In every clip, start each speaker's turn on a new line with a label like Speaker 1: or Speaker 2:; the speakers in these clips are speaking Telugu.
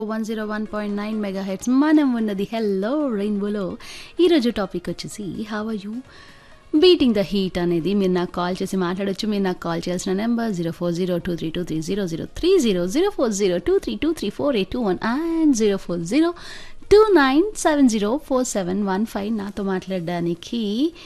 Speaker 1: One zero one point nine megahertz మనం ఉన్నది హెల్లో రెయిన్బోలో ఈరోజు టాపిక్ వచ్చేసి how are you beating the heat అనేది మీరు నాకు కాల్ చేసి మాట్లాడొచ్చు మీరు నాకు కాల్ చేయాల్సిన number zero four zero two three two three zero zero three zero zero four zero two three two three four eight two one and zero four zero two nine seven zero four seven one five నాతో మాట్లాడడానికి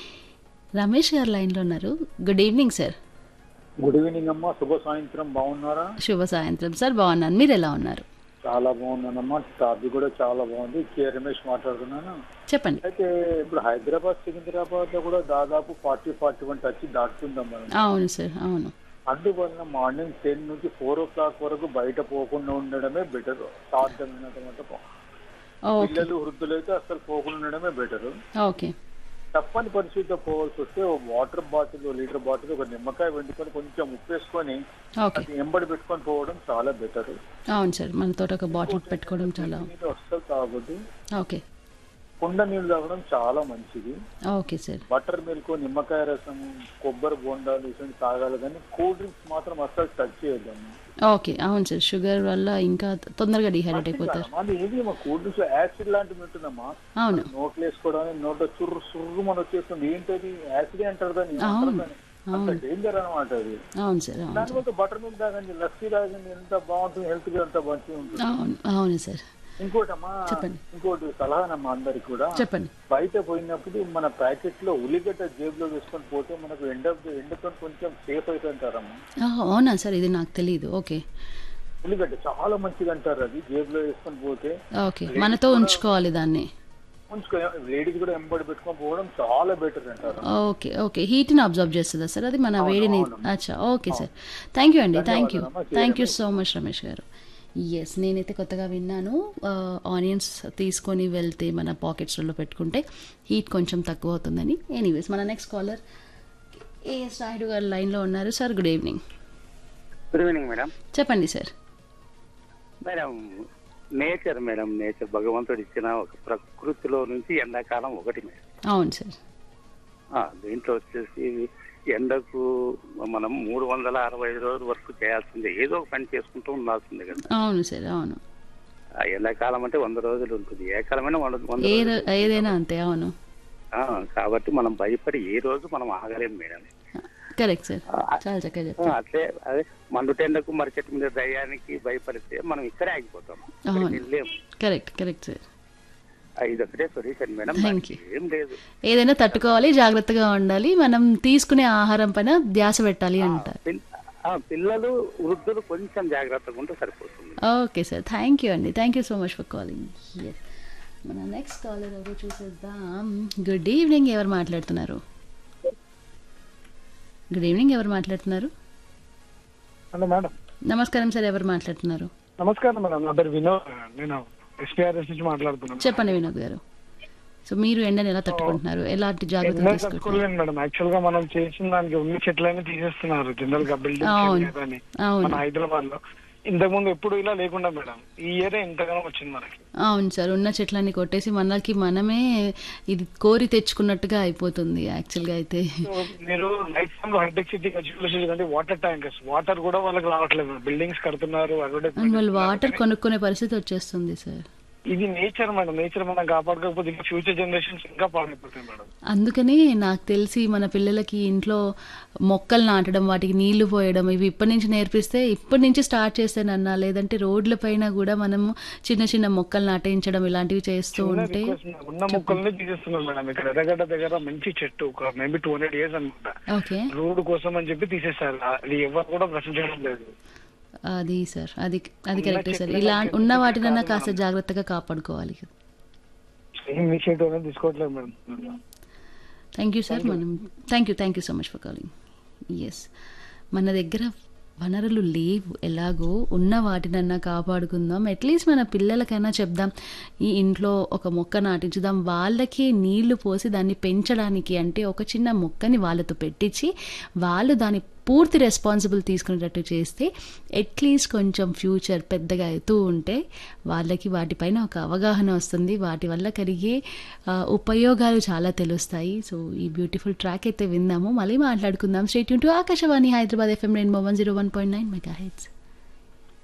Speaker 1: రమేష్ గారు లైన్లో ఉన్నారు good evening sir
Speaker 2: good evening అమ్మా శుభ సాయంత్రం బాగున్నారా
Speaker 1: శుభ సాయంత్రం సార్ బాగున్నాను మీరు ఎలా ఉన్నారు
Speaker 2: చాలా బాగున్నానమ్మా టాపిక్ కూడా చాలా బాగుంది కే రమేష్ మాట్లాడుతున్నాను
Speaker 1: చెప్పండి
Speaker 2: అయితే ఇప్పుడు హైదరాబాద్ సికింద్రాబాద్ లో కూడా దాదాపు ఫార్టీ ఫార్టీ వన్ టచ్ దాటుతుందమ్మా
Speaker 1: అవును సార్ అవును
Speaker 2: అందువల్ల మార్నింగ్ టెన్ నుంచి ఫోర్ ఓ క్లాక్ వరకు బయట పోకుండా ఉండడమే బెటర్ సాధ్యమైనంత
Speaker 1: ఓకే
Speaker 2: పిల్లలు వృద్ధులు అయితే అసలు పోకుండా ఉండడమే బెటర్
Speaker 1: ఓకే
Speaker 2: తప్పని పరిస్థితిలో పోవాల్సి వస్తే ఓ వాటర్ బాటిల్ లీటర్ బాటిల్ ఒక నిమ్మకాయ వండుకొని కొంచెం ఉప్పేసుకొని
Speaker 1: ఓకే
Speaker 2: అది ఎంబడి పెట్టుకొని పోవడం చాలా బెటర్
Speaker 1: అవును సార్ మనతో ఒక బాటిల్ పెట్టుకోవడం చాలా
Speaker 2: నీళ్ళు అస్సలు తాగొద్దు
Speaker 1: ఓకే
Speaker 2: కుండ నీళ్ళు తాగడం చాలా మంచిది
Speaker 1: ఓకే సార్
Speaker 2: బటర్ మిల్క్ నిమ్మకాయ రసం కొబ్బరి బోండాలు ఇటువంటి తాగాలి కానీ కూల్ డ్రింక్స్ మాత్రం అస్సలు టచ్ చేయొద్దాము
Speaker 1: ఓకే అవును సార్ షుగర్ వల్ల ఇంకా తొందరగా డిహైడ్రేట్ అయిపోతారు
Speaker 2: అది ఏది మా కూల్ డ్రింక్స్ యాసిడ్ లాంటివి ఉంటుందమ్మా
Speaker 1: అవును
Speaker 2: నోట్లు వేసుకోవడానికి నోట్లో చుర్రు సుర్రు మన వచ్చేస్తుంది ఏంటది యాసిడ్ అంటారు దాన్ని
Speaker 1: అవును.
Speaker 2: అంటారు దాన్ని. అంత డేంజర్ అనమాట అది
Speaker 1: అవును సార్ అవును
Speaker 2: దాని వల్ల బటర్ మిల్క్ తాగండి లస్సీ తాగండి ఎంత బాగుంటుంది హెల్త్ గా ఎంత మంచిగా ఉంటుంది
Speaker 1: అవును అవును సార్
Speaker 2: ఇంకోటమ్మా
Speaker 1: చెప్పండి.
Speaker 2: ఇంకోటి సలహానమ్మా అందరికి కూడా
Speaker 1: చెప్పండి
Speaker 2: బయట పోయినప్పుడు మన ప్యాకెట్ లో ఉల్లిగడ్డ జేబులో వేసుకొని పోతే మనకు ఎండ ఎండతో కొంచెం సేఫ్ అవుతుంటారమ్మా
Speaker 1: ఆ, అవునా సార్ ఇది నాకు తెలియదు ఓకే
Speaker 2: ఉల్లిగడ్డ చాలా మంచిది అంటారు అది జేబులో వేసుకొని పోతే
Speaker 1: ఓకే మనతో ఉంచుకోవాలి దాన్ని
Speaker 2: ఉంచుకో లేడీస్ కూడా ఎంబడి పెట్టుకొని పోవడం చాలా బెటర్ అంటారు
Speaker 1: ఓకే ఓకే హీట్ని అబ్జర్వ్ చేస్తుందా సార్ అది మన వేడిని అచ్చా ఓకే సార్ థ్యాంక్ యూ అండి thank you thank you so much Ramesh garu yes నేనైతే కొత్తగా విన్నాను ఆనియన్స్ తీసుకొని వెళ్తే మన పాకెట్స్లో పెట్టుకుంటే హీట్ కొంచెం తక్కువ అవుతుందని ఎనీవేస్ మన next caller as Naidu garu లైన్లో ఉన్నారు sir good evening
Speaker 3: good evening madam
Speaker 1: చెప్పండి sir
Speaker 3: madam nature madam nature భగవంతుడు ఇచ్చిన ఒక ప్రకృతిలో నుంచి ఎండాకాలం ఒకటి మేడం
Speaker 1: అవును సార్
Speaker 3: ఆ, దీంట్లో వచ్చేసి ఎండకు మనం మూడు వందల అరవై ఐదు రోజుల వరకు చేయాల్సిందే ఏదో ఒక పని చేసుకుంటూ ఉండాల్సిందే కదా
Speaker 1: అవును సార్ అవును
Speaker 3: ఆ ఎండాకాలం అంటే వంద రోజులు ఉంటుంది ఏ కాలమైనా వంద వంద
Speaker 1: ఏ
Speaker 3: రోజులు.
Speaker 1: రో- ఏదైనా అంతే అవును
Speaker 3: ఆ, కాబట్టి మనం భయపడి ఏ రోజు మనం ఆగలేం మేడం
Speaker 1: కరెక్ట్ సార్ చాలా చక్కగా
Speaker 3: ఆ,
Speaker 1: చెప్పారు
Speaker 3: అట్లే అదే మండుటెండకు మరిచెట్టు మీద దయ్యానికి భయపడితే మనం ఇక్కడే ఆగిపోతాం
Speaker 1: అవును.
Speaker 3: వెళ్ళలేము
Speaker 1: కరెక్ట్ కరెక్ట్ సార్
Speaker 3: ఇది ఒకటే సొల్యూషన్ మేడం
Speaker 1: Thank
Speaker 3: దానికి ఏం లేదు
Speaker 1: ఏదైనా తట్టుకోవాలి జాగ్రత్తగా ఉండాలి మనం తీసుకునే ఆహారం పైన ధ్యాస పెట్టాలి అంటారు
Speaker 3: పిల్- ఆ, పిల్లలు వృద్ధులు కొంచెం జాగ్రత్తగా ఉంటే సరిపోతుంది
Speaker 1: ఓకే సార్ థ్యాంక్ యూ అండి thank you so much for calling yes మన నెక్స్ట్ కాలర్ ఎవరో చూసేద్దాం గుడ్ ఈవినింగ్ ఎవరు మాట్లాడుతున్నారు గుడ్ ఈవినింగ్ ఎవరు మాట్లాడుతున్నారు
Speaker 4: హలో మేడం
Speaker 1: నమస్కారం సార్ ఎవరు మాట్లాడుతున్నారు
Speaker 4: నమస్కారం మేడం నా పేరు వినోద్ నేను ఎస్పీఆర్ఎస్ నుంచి మాట్లాడుతున్నాను
Speaker 1: చెప్పండి వినోద్ గారు సో మీరు ఎండని ఎలా తట్టుకుంటున్నారు ఎలాంటి జాగ్రత్తలు
Speaker 4: ఎన్నో
Speaker 1: తీసుకుంటున్నారు
Speaker 4: తట్టుకోలేను మేడం యాక్చువల్ గా మనం చేసిన దానికి ఉన్న చెట్లన్నీ తీసేస్తున్నారు జనరల్ గా
Speaker 1: అవును.
Speaker 4: బిల్డింగ్ అని
Speaker 1: అవును
Speaker 4: మన హైదరాబాద్ లో ఇంతకు ముందు ఎప్పుడు ఇలా లేకుండా మేడం ఈ ఇయర్ ఇంతగానో వచ్చింది మనకి
Speaker 1: అవును సార్ ఉన్న చెట్లన్నీ కొట్టేసి మనకి మనమే ఇది కోరి తెచ్చుకున్నట్టుగా అయిపోతుంది యాక్చువల్గా అయితే
Speaker 4: సో మీరు నైట్ టైం లో హైటెక్ సిటీ వచ్చి అంటే వాటర్ ట్యాంకర్స్ వాటర్ కూడా వాళ్ళకి రావట్లేదు బిల్డింగ్స్ కడుతున్నారు
Speaker 1: అండ్ వాళ్ళు
Speaker 4: అడ్వర్టైజ్మెంట్
Speaker 1: వాటర్ కొనుక్కునే పరిస్థితి వచ్చేస్తుంది సార్
Speaker 4: ఇది నేచర్ మేడం నేచర్ మనం కాపాడుకోకపోతే ఇంకా ఫ్యూచర్ జనరేషన్స్ ఇంకా పాడైపోతాయి మేడం
Speaker 1: అందుకని నాకు తెలిసి మన పిల్లలకి ఇంట్లో మొక్కలు నాటడం వాటికి నీళ్లు పోయడం ఇవి ఇప్పటి నుంచి నేర్పిస్తే ఇప్పటి నుంచి స్టార్ట్ చేస్తేనన్నా లేదంటే రోడ్ల పైన కూడా మనము చిన్న చిన్న మొక్కలు నాటించడం ఇలాంటివి చేస్తూ ఉంటే
Speaker 4: రిక్వెస్ట్ మేడం. ఉన్న మొక్కల్ని తీసేస్తున్నారు మేడం ఇక్కడ ఎర్రగడ్డ దగ్గర మంచి చెట్టు ఒక మేబీ టూ హండ్రెడ్ ఇయర్స్ అనుకుంటా
Speaker 1: ఓకే
Speaker 4: రోడ్డు కోసం అని చెప్పి తీసేస్తారు అది ఎవరు కూడా ప్రశ్నించడం లేదు
Speaker 1: అది సార్ అది అది కరెక్టే సార్ ఇలా ఉన్న వాటినన్నా కాస్త జాగ్రత్తగా కాపాడుకోవాలి
Speaker 4: ఏం ఇనిషియేటివ్ అనేది తీసుకోవట్లేదు మేడం
Speaker 1: థ్యాంక్ యూ సార్ మనం thank you thank you so much for calling yes మన దగ్గర వనరులు లేవు ఎలాగో ఉన్న వాటినన్నా కాపాడుకుందాం అట్లీస్ట్ మన పిల్లలకైనా చెప్దాం ఈ ఇంట్లో ఒక మొక్క నాటించుదాం వాళ్ళకి నీళ్లు పోసి దాన్ని పెంచడానికి అంటే ఒక చిన్న మొక్కని వాళ్ళతో పెట్టించి వాళ్ళు దాని పూర్తి రెస్పాన్సిబుల్ తీసుకునేటట్టు చేస్తే అట్లీస్ట్ కొంచెం ఫ్యూచర్ పెద్దగా అవుతూ ఉంటే వాళ్ళకి వాటిపైన ఒక అవగాహన వస్తుంది వాటి వల్ల కలిగే ఆ, ఉపయోగాలు చాలా తెలుస్తాయి సో ఈ బ్యూటిఫుల్ ట్రాక్ అయితే విందాము మళ్ళీ మాట్లాడుకుందాం stay tuned to Akashvani Hyderabad FM Rainbow one zero one point nine mega heads